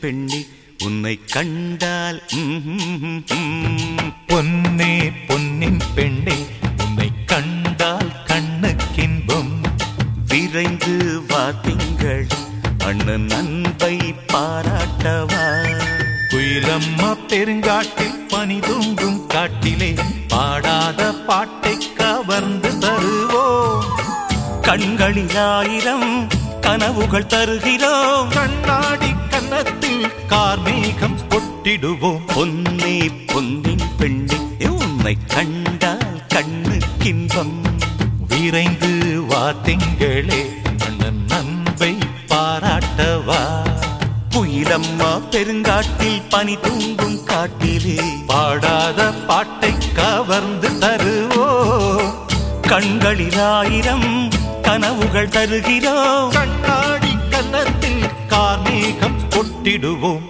பெண்ணே உன்னை கண்டால் ம்ஹும், ம். பொன்னே பொன்னின் பெண்ணே உன்னை கண்டால் கண்ணுக்கின்பம் விரைந்து வா திங்கள் அண்ணன் அன்பை பாராட்டவா குயிலம்மா பெருங்காட்டில் பனி தூங்கும் காட்டிலே பாடாத பாட்டை கவர்ந்து தருவோம் கண்களில் ஆயிரம் கனவுகள் தருகிறோம் கண்ணாடி கன்னத்தில் கார்மேகம் கொட்டிடுவோம் பொன்னே பொன்னின் பெண்ணே உன்னை கண்டால் கண்ணுக்கின்பம் விரைந்து வா திங்களே அண்ணன் அன்பை பாராட்டவா குயிலம்மா பெருங்காட்டில் பனி தூங்கும் காட்டிலே பாடாத பாட்டை கவர்ந்து தருவோம் கண்களில் ஆயிரம் கனவுகள் தருகிறோம் கண்ணாடி கன்னத்தில் கார்மேகம் கொட்டிடுவோம்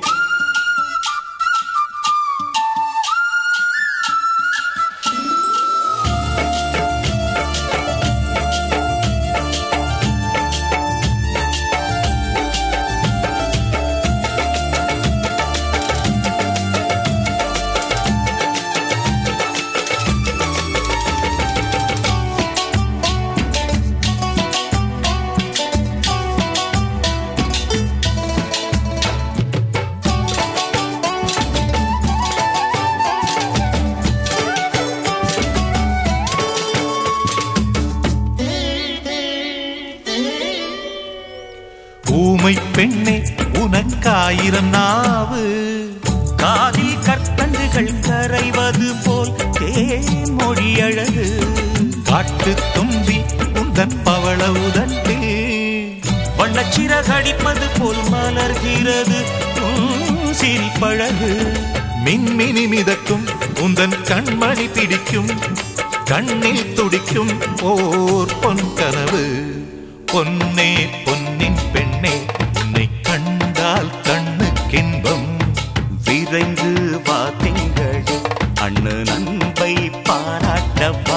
ஊமை பெண்ணே உனக்காயிரம் நாவு காதில் கற்கண்டுகள் கரைவது போல் தேமொழி அழகு காட்டு தும்பி உந்தன் பவள உதட்டு வண்ணச்சிறகடிப்பது போல் மலர்கிறது உன் சிரிப்பழகு மின்மினி மிதக்கும் உந்தன் கண்மணி பிடிக்கும் கண்ணில் துடிக்கும் ஓர் பொன் கனவு பொன்னே பொன்னின் பெண்ணே உன்னை கண்டால் கண்ணுக்கின்பம் விரைந்து வா திங்களே அண்ணன் அன்பை பாராட்டவா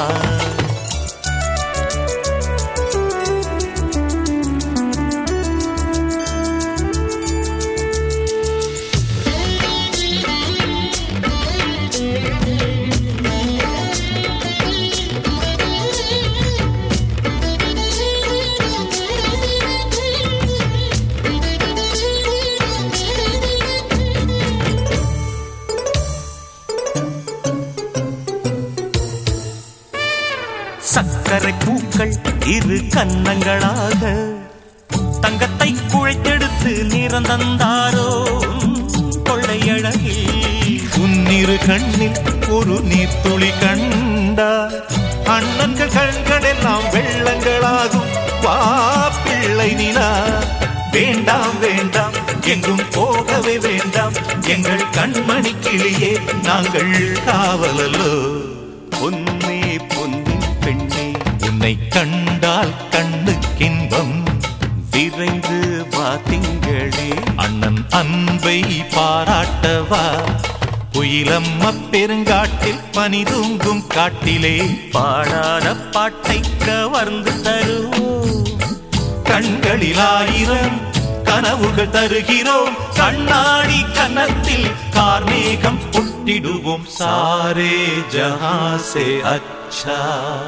சக்கரை பூக்கள் இரு கன்னங்களாக தங்கத்தை குழைத்தெடுத்து நிறந்தந்தாரோ கொள்ளையழகி உன்னிரு கண்ணில் ஒரு நீர்த்துளி கண்டால் அண்ணன்கள் கண்கள் எல்லாம் வெள்ளங்களாகும் வா பிள்ளை நிலா வேண்டாம் வேண்டாம் எங்கும் போகவே வேண்டாம் எங்கள் கண்மணி கிளியே நாங்கள் காவலல்லோ பொன்னே பொன்னின் பெண்ணே உன்னை கண்டால் கண்ணுக்கின்பம் விரைந்து வா திங்களே அண்ணன் அன்பை பாராட்டவா குயிலம்ம பெருங்காட்டில் பனி தூங்கும் காட்டிலே பாடாத பாட்டை கவர்ந்து தருவோம் கண்களில் ஆயிரம் கனவுகள் தருகிறோம் கண்ணாடி கன்னத்தில் கார்மேகம் புட்டிடுவோம் சாரே ஜஹாசே அச்சா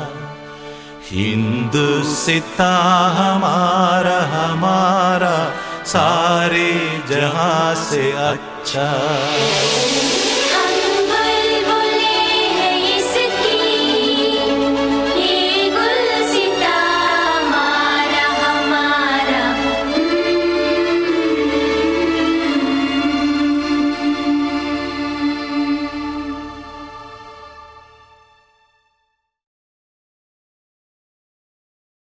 हिंदू सिता हमारा हमारा सारे जहां से अच्छा